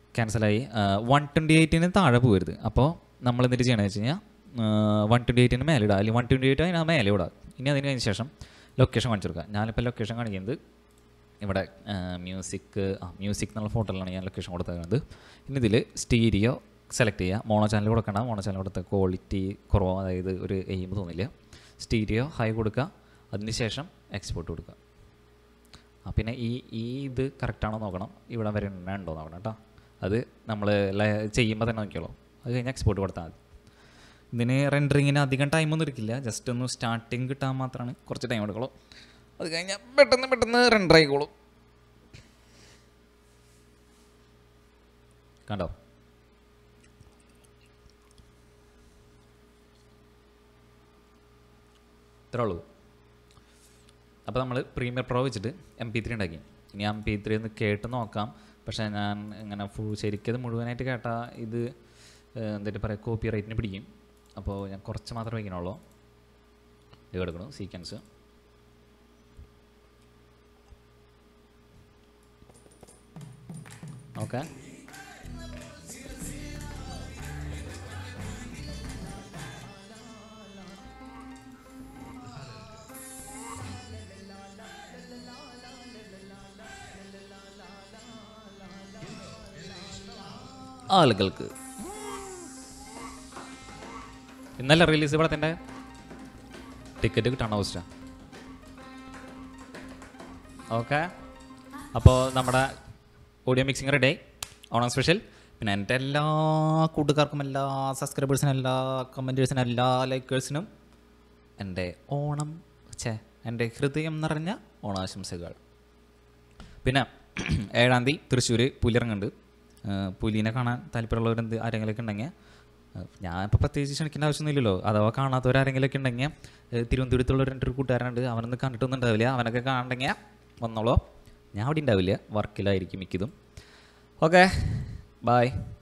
ക്യാൻസലായി one twenty എയ്റ്റിന് താഴെ പോകരുത് അപ്പോൾ നമ്മൾ എന്നിട്ട് ചെയ്യണമെന്ന് വെച്ച് കഴിഞ്ഞാൽ വൺ ട്വൻറ്റി എയ്റ്റിന് മേലെ ഇടുക അല്ലെങ്കിൽ വൺ ട്വൻറ്റി എയ്റ്റ് അതിന് മേലെ ഇടുക ഇനി അതിന് കഴിഞ്ഞ ശേഷം ലൊക്കേഷൻ കാണിച്ചു കൊടുക്കുക ഞാനിപ്പോൾ ലൊക്കേഷൻ കാണിക്കുന്നത് ഇവിടെ മ്യൂസിക് ആ മ്യൂസിക് എന്നുള്ള ഫോട്ടോയിലാണ് ഞാൻ ലൊക്കേഷൻ കൊടുത്തേക്കുന്നത് ഇനി ഇതിൽ സ്റ്റീരിയോ സെലക്ട് ചെയ്യുക മോണോ ചാനൽ കൊടുക്കണ്ട മോണോ ചാനൽ കൊടുത്ത ക്വാളിറ്റി കുറവോ അതായത് ഒരു എയിം തോന്നില്ല സ്റ്റീരിയോ ഹൈ കൊടുക്കുക അതിന് ശേഷം എക്സ്പോർട്ട് കൊടുക്കുക ആ പിന്നെ ഈ ഈ ഇത് കറക്റ്റാണോ നോക്കണം ഇവിടെ വരെ ഉണ്ടോ നോക്കണം കേട്ടോ അത് നമ്മൾ ചെയ്യുമ്പോൾ തന്നെ നോക്കിയോളൂ അത് കഴിഞ്ഞ് എക്സ്പോർട്ട് കൊടുത്താൽ മതി ഇതിന് റെൻഡറിങ്ങിന് അധികം ടൈമൊന്നും എടുക്കില്ല ജസ്റ്റ് ഒന്ന് സ്റ്റാർട്ടിങ് കിട്ടാൻ മാത്രമാണ് കുറച്ച് ടൈം എടുക്കുള്ളൂ അത് കഴിഞ്ഞാൽ പെട്ടെന്ന് പെട്ടെന്ന് റെൻഡർ ആയിക്കോളും കണ്ടോ ഇത്രേ ഉള്ളൂ അപ്പോൾ നമ്മൾ പ്രീമിയർ പ്രോ വെച്ചിട്ട് എം പി ത്രീ ഉണ്ടാക്കി ഇനി എം പി ത്രീ ഒന്ന് കേട്ട് നോക്കാം പക്ഷേ ഞാൻ ഇങ്ങനെ ഫുൾ ശരിക്കും ഇത് മുഴുവനായിട്ട് കേട്ടാൽ ഇത് എന്തായിട്ട് പറയുക കോപ്പി റൈറ്റിന് പിടിക്കും അപ്പോൾ ഞാൻ കുറച്ച് മാത്രമേ വയ്ക്കണുള്ളൂ ഇത് എടുക്കണു സീക്വൻസ് ഓക്കെ ആളുകൾക്ക് ഇന്നലെ റിലീസ് പടത്തിൻ്റെ ടിക്കറ്റ് കിട്ടണം അവസ്ഥ ഓക്കെ അപ്പോൾ നമ്മുടെ audio mixing ready Onam special പിന്നെ എൻ്റെ എല്ലാ കൂട്ടുകാർക്കും എല്ലാ സബ്സ്ക്രൈബേഴ്സിനും എല്ലാ കമൻറ്റേഴ്സിനും എല്ലാ ലൈക്കേഴ്സിനും എൻ്റെ ഓണം ഛേ എൻ്റെ ഹൃദയം നിറഞ്ഞ ഓണാശംസകൾ പിന്നെ ഏഴാം തീയതി തൃശ്ശൂർ പുലിറങ്ങുന്നുണ്ട് പുലിനെ കാണാൻ താല്പര്യമുള്ളവരെന്ത് ആരെങ്കിലുമൊക്കെ ഉണ്ടെങ്കിൽ ഞാൻ ഇപ്പോൾ പ്രത്യേകിച്ച് ക്ഷണിക്കേണ്ട ആവശ്യമൊന്നുമില്ലല്ലോ അഥവാ കാണാത്തവരാരെങ്കിലുമൊക്കെ ഉണ്ടെങ്കിൽ തിരുവനന്തപുരത്തുള്ള രണ്ട് ഒരു കൂട്ടുകാരുണ്ട് അവനൊന്നും കണ്ടിട്ടൊന്നും ഉണ്ടാവില്ല അവനൊക്കെ കാണണ്ടെങ്കിൽ വന്നോളൂ ഞാൻ അവിടെ ഉണ്ടാവില്ല വർക്കിലായിരിക്കും മിക്കതും ഓക്കെ ബായ്